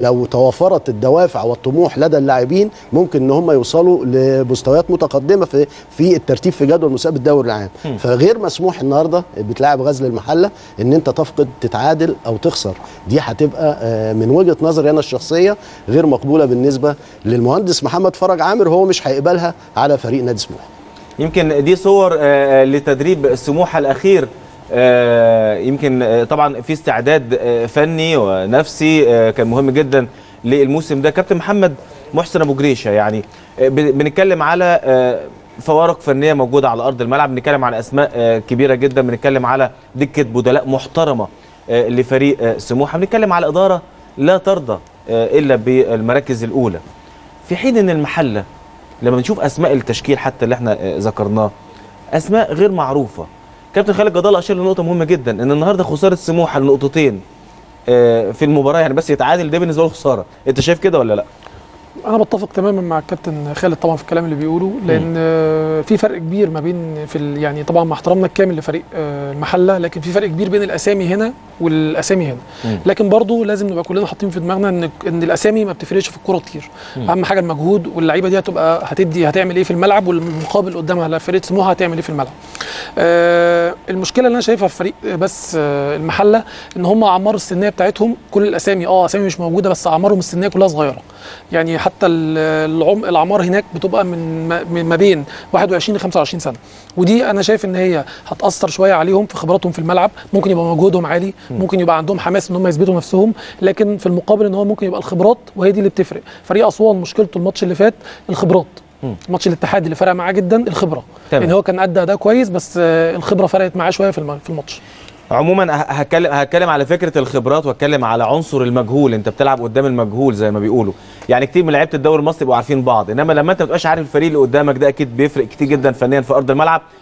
لو توافرت الدوافع والطموح لدى اللاعبين ممكن ان هم يوصلوا لمستويات متقدمه في في الترتيب في جدول مسابقه الدوري العام فغير مسموح النهارده بتلاعب غزل المحله ان انت تفقد تتعادل او تخسر دي هتبقى آه، من وجهه نظري انا الشخصيه غير مقبوله بالنسبه للمهندس محمد فرج عامر هو مش هيقبلها على فريق نادي سموحه يمكن دي صور آه، لتدريب سموحه الاخير آه، يمكن آه، طبعا في استعداد آه، فني ونفسي آه، كان مهم جدا للموسم ده كابتن محمد محسن ابو جريشه يعني آه، بن- بنتكلم على آه، فوارق فنيه موجوده على ارض الملعب بنتكلم على اسماء آه، كبيره جدا بنتكلم على دكه بدلاء محترمه آه، لفريق آه، سموحه بنتكلم على اداره لا ترضى آه، الا بالمراكز الاولى في حين ان المحله لما بنشوف اسماء التشكيل حتى اللي احنا آه، ذكرناه اسماء غير معروفه كابتن خالد جدال اشار لنقطه مهمه جدا ان النهارده خساره سموحه لنقطتين آه، في المباراه يعني بس يتعادل ده بالنسبه له خساره انت شايف كده ولا لا انا بتفق تماما مع الكابتن خالد طبعا في الكلام اللي بيقوله لان آه، في فرق كبير ما بين في ال- يعني طبعا مع احترامنا الكامل لفريق آه، المحله لكن في فرق كبير بين الاسامي هنا والاسامي هنا مم. لكن برضو لازم نبقى كلنا حاطين في دماغنا ان ان الاسامي ما بتفرقش في الكوره كتير اهم حاجه المجهود واللعيبه دي هتبقى هتدي هتعمل ايه في الملعب والمقابل قدامها لا فريق سموحه هتعمل ايه في الملعب آه، المشكله اللي انا شايفها في فريق بس آه، المحله ان هم اعمار السنيه بتاعتهم كل الاسامي اه اسامي مش موجوده بس اعمارهم السنيه كلها صغيره يعني حتى ال- العم الأعمار هناك بتبقى من ما- من ما بين 21 ل 25 سنة ودي أنا شايف إن هي هتأثر شوية عليهم في خبراتهم في الملعب ممكن يبقى مجهودهم عالي ممكن يبقى عندهم حماس إن هم يثبتوا نفسهم لكن في المقابل إن هو ممكن يبقى الخبرات وهي دي اللي بتفرق فريق أسوان مشكلته الماتش اللي فات الخبرات ماتش الاتحاد اللي فرق معاه جدا الخبره تمام. لان هو كان ادى اداء كويس بس آه، الخبره فرقت معاه شويه في الم- في الماتش عموما ه- هتكلم هتكلم على فكره الخبرات واتكلم على عنصر المجهول انت بتلعب قدام المجهول زي ما بيقولوا يعني كتير من لعيبه الدوري المصري بيبقوا عارفين بعض انما لما انت ما تبقاش عارف الفريق اللي قدامك ده اكيد بيفرق كتير جدا فنيا في ارض الملعب